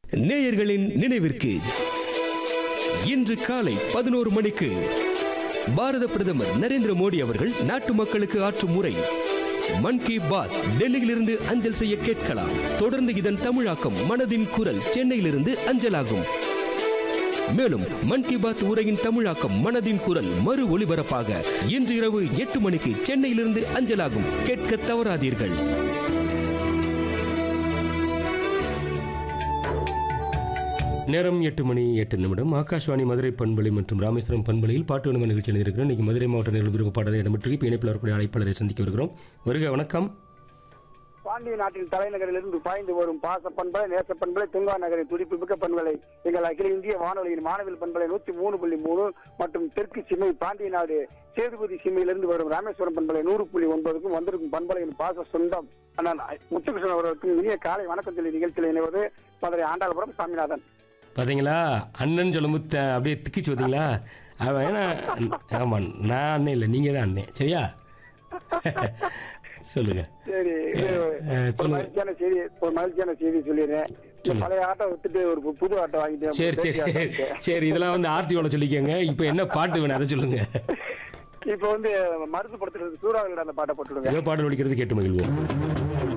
நேயர்களின் நினைவிற்கு இன்று காலை பதினோரு மணிக்கு பாரத பிரதமர் நரேந்திர மோடி அவர்கள் நாட்டு மக்களுக்கு ஆற்றும் உரை மன் கி பாத் டெல்லியிலிருந்து அஞ்சல் செய்ய கேட்கலாம் தொடர்ந்து இதன் தமிழாக்கம் மனதின் குரல் சென்னையிலிருந்து அஞ்சலாகும் மேலும் மன் கி பாத் உரையின் தமிழாக்கம் மனதின் குரல் மறு ஒளிபரப்பாக இன்று இரவு எட்டு மணிக்கு சென்னையிலிருந்து அஞ்சலாகும் கேட்க தவறாதீர்கள் நேரம் எட்டு மணி எட்டு நிமிடம் ஆகாஷ்வாணி மதுரை பண்பலை மற்றும் ராமேஸ்வரம் பண்பலையில் பாட்டு வினவ நிகழ்ச்சி இருக்கிறோம் இன்னைக்கு மதுரை மாவட்ட நேரில் விருப்ப பாடலை இடம்பெற்று இப்போ இணைப்பில் வரக்கூடிய அழைப்பாளரை சந்திக்க வருகிறோம் வருக வணக்கம் பாண்டிய நாட்டின் தலைநகரிலிருந்து பாய்ந்து வரும் பாச பண்பலை நேச பண்பலை துங்கா நகரின் துடிப்பு மிக்க பண்பலை எங்கள் அகில இந்திய வானொலியின் மாணவில் பண்பலை நூத்தி மூணு புள்ளி மூணு மற்றும் தெற்கு சிமை பாண்டிய நாடு சேதுபதி சிமையிலிருந்து வரும் ராமேஸ்வரம் பண்பலை நூறு புள்ளி ஒன்பதுக்கும் வந்திருக்கும் பண்பலையின் பாச சொந்தம் அண்ணன் முத்துகிருஷ்ணன் அவர்களுக்கும் இனிய காலை வணக்கம் சொல்லி நிகழ்ச்சியில் இணைவது மதுரை ஆண்டாளபுரம் சாமிநாதன் பார்த்தீங்களா அண்ணன் சொல்லும்போது த- அப்படியே திக்கிச்சு பார்த்தீங்களா அவன் ஏன்னா ஆமாம் நான் அண்ணன் இல்லை நீங்கள் தான் அண்ணன் சரியா சொல்லுங்க சரி இது அஹ், ஒரு சொல்லுங்க. மகிழ்ச்சியான செய்தி ஒரு மகிழ்ச்சியான செய்தி சொல்லிடுறேன் இந்த பழைய ஆட்டை விட்டுட்டு ஒரு பு- புது ஆட்டை வாங்கிட்டேன் சரி சரி பேட்டி ஆட்டை சரி வாங்கிட்டேன். சரி இதெல்லாம் வந்து ஆர்டிஓவில் சொல்லிக்கோங்க இப்போ என்ன பாட்டு வேணும் அதை சொல்லுங்க இப்ப வந்து மருந்து படத்துல சூறாவளியோட அந்த பாட்டை போட்டுடுங்க ஏதோ பாடல் ஒழிக்கிறது கேட்டு மகிழ்வோம்